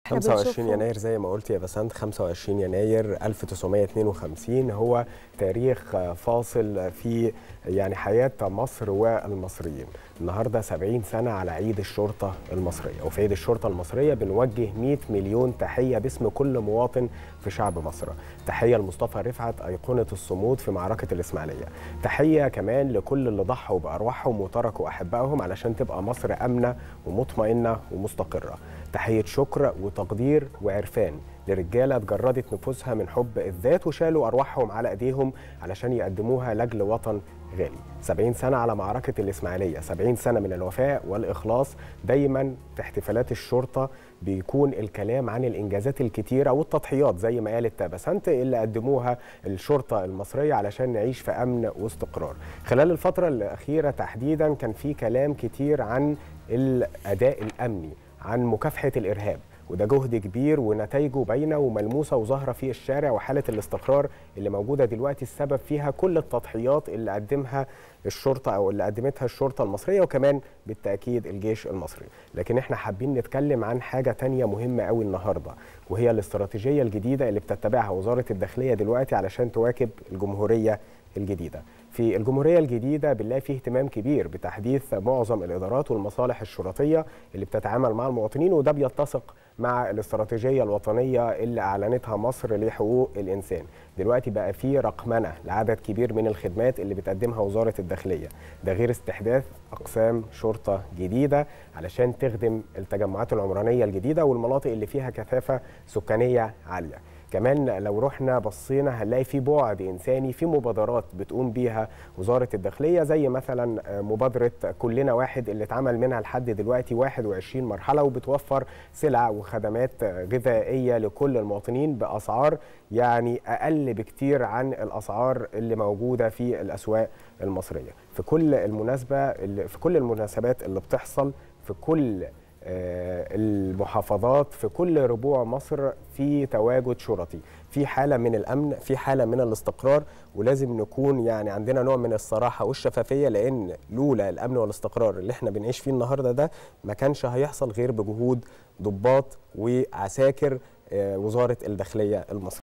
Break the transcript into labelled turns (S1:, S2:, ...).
S1: احنا
S2: 25
S1: بنشوفه-
S2: يناير زي ما قلت يا بسنت 25 يناير 1952 هو تاريخ فاصل في يعني حياة مصر والمصريين النهاردة 70 سنة على عيد الشرطة المصرية وفي عيد الشرطة المصرية بنوجه 100 مليون تحية باسم كل مواطن في شعب مصر تحية لمصطفى رفعت أيقونة الصمود في معركة الإسماعيلية تحية كمان لكل اللي ضحوا بأرواحهم وتركوا أحبائهم علشان تبقى مصر آمنة ومطمئنة ومستقرة تحية شكر وتقدير وعرفان لرجالة اتجردت نفوسها من حب الذات وشالوا أرواحهم على أيديهم علشان يقدموها لأجل وطن غالي 70 سنة على معركة الإسماعيلية 70 سنة من الوفاء والإخلاص دايما في احتفالات الشرطة بيكون الكلام عن الإنجازات الكتيرة والتضحيات زي ما قالت بسنت اللي قدموها الشرطة المصرية علشان نعيش في أمن واستقرار خلال الفترة الأخيرة تحديدا كان في كلام كتير عن الأداء الأمني عن مكافحة الإرهاب وده جهد كبير ونتائجه باينه وملموسه وظاهره في الشارع وحاله الاستقرار اللي موجوده دلوقتي السبب فيها كل التضحيات اللي قدمها الشرطه او اللي قدمتها الشرطه المصريه وكمان بالتاكيد الجيش المصري لكن احنا حابين نتكلم عن حاجه تانية مهمه قوي النهارده وهي الاستراتيجيه الجديده اللي بتتبعها وزاره الداخليه دلوقتي علشان تواكب الجمهوريه الجديده في الجمهورية الجديدة بنلاقي فيه اهتمام كبير بتحديث معظم الإدارات والمصالح الشرطية اللي بتتعامل مع المواطنين وده بيتسق مع الاستراتيجية الوطنية اللي أعلنتها مصر لحقوق الإنسان دلوقتي بقى فيه رقمنة لعدد كبير من الخدمات اللي بتقدمها وزارة الداخلية ده غير استحداث أقسام شرطة جديدة علشان تخدم التجمعات العمرانية الجديدة والمناطق اللي فيها كثافة سكانية عالية كمان لو رحنا بصينا هنلاقي في بعد انساني في مبادرات بتقوم بيها وزاره الداخليه زي مثلا مبادره كلنا واحد اللي اتعمل منها لحد دلوقتي 21 مرحله وبتوفر سلع وخدمات غذائيه لكل المواطنين باسعار يعني اقل بكتير عن الاسعار اللي موجوده في الاسواق المصريه في كل المناسبه اللي في كل المناسبات اللي بتحصل في كل آه، المحافظات في كل ربوع مصر في تواجد شرطي في حالة من الأمن في حالة من الاستقرار ولازم نكون يعني عندنا نوع من الصراحة والشفافية لأن لولا الأمن والاستقرار اللي احنا بنعيش فيه النهاردة ده ما كانش هيحصل غير بجهود ضباط وعساكر آه، وزارة الداخلية المصرية